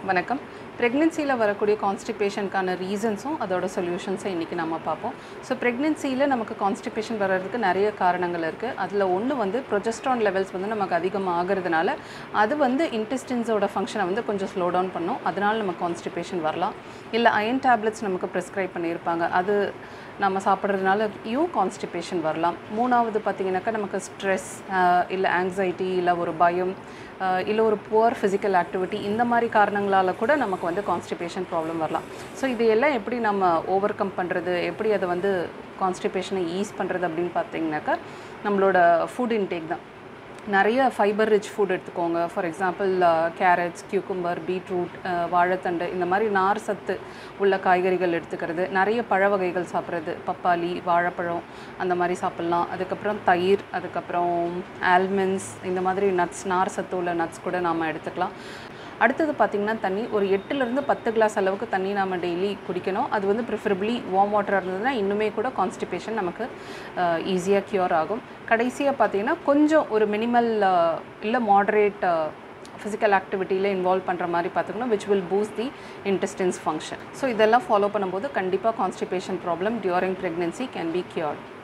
வணக்கம் ப்ரெக்னென்சியில் வரக்கூடிய கான்ஸ்டிபேஷனுக்கான ரீசன்ஸும் அதோட சொல்யூஷன்ஸும் இன்றைக்கி நம்ம பார்ப்போம் ஸோ ப்ரெக்னென்சியில் நமக்கு கான்ஸ்டிபேஷன் வர்றதுக்கு நிறைய காரணங்கள் இருக்குது அதில் ஒன்று வந்து ப்ரொஜெஸ்ட்ரான் லெவல்ஸ் வந்து நமக்கு அதிகமாக ஆகிறதுனால அது வந்து இன்டெஸ்டின்ஸோட ஃபங்க்ஷனை வந்து கொஞ்சம் ஸ்லோ டவுன் பண்ணும் அதனால் நமக்கு கான்ஸ்டிபேஷன் வரலாம் இல்லை அயன் டேப்லெட்ஸ் நமக்கு ப்ரிஸ்கிரைப் பண்ணியிருப்பாங்க அது நம்ம சாப்பிட்றதுனால யூ கான்ஸ்டிபேஷன் வரலாம் மூணாவது பார்த்திங்கனாக்கா நமக்கு ஸ்ட்ரெஸ் இல்லை ஆங்ஸைட்டி இல்லை ஒரு பயம் அஹ், இல்லை ஒரு புவர் ஃபிசிக்கல் ஆக்டிவிட்டி இந்த மாதிரி காரணங்களால் கூட நமக்கு வந்து கான்ஸ்டிபேஷன் ப்ராப்ளம் வரலாம் ஸோ இது எல்லாம் எப்படி நம்ம ஓவர் கம் பண்ணுறது எப்படி அதை வந்து கான்ஸ்டிபேஷனை ஈஸ் பண்ணுறது அப்படின்னு பார்த்தீங்கன்னாக்கா நம்மளோட ஃபுட் இன்டேக் தான் நிறைய ஃபைபர் ரிச் ஃபுட் எடுத்துக்கோங்க for example carrots cucumber beetroot வாழைத்தண்டு இந்த மாதிரி நார் சத்து உள்ள காய்கறிகள் எடுத்துக்கிறது நிறைய பழ வகைகள் சாப்பிட்றது பப்பாளி வாழைப்பழம் அந்த மாதிரி சாப்பிட்லாம் அதுக்கப்புறம் தயிர் அதுக்கப்புறம் ஆல்மண்ட்ஸ் இந்த மாதிரி நட்ஸ் நார் சத்து உள்ள நட்ஸ் கூட நாம் எடுத்துக்கலாம் அடுத்தது பார்த்திங்கன்னா தண்ணி ஒரு எட்டுலேருந்து பத்து கிளாஸ் அளவுக்கு தண்ணி நாம் டெய்லி குடிக்கணும் அது வந்து ப்ரிஃபரபிளி வார்ம் வாட்டராக இருந்ததுன்னா இன்னுமே கூட கான்ஸ்டிபேஷன் நமக்கு ஈஸியாக க்யூர் ஆகும் கடைசியாக பார்த்தீங்கன்னா கொஞ்சம் ஒரு மினிமல் இல்லை மாடரேட் ஃபிசிக்கல் ஆக்டிவிட்டியில் இன்வால்வ் பண்ணுற மாதிரி பார்த்துக்கணும் which will boost the intestines function so இதெல்லாம் ஃபாலோ பண்ணும்போது கண்டிப்பாக constipation problem during pregnancy can be cured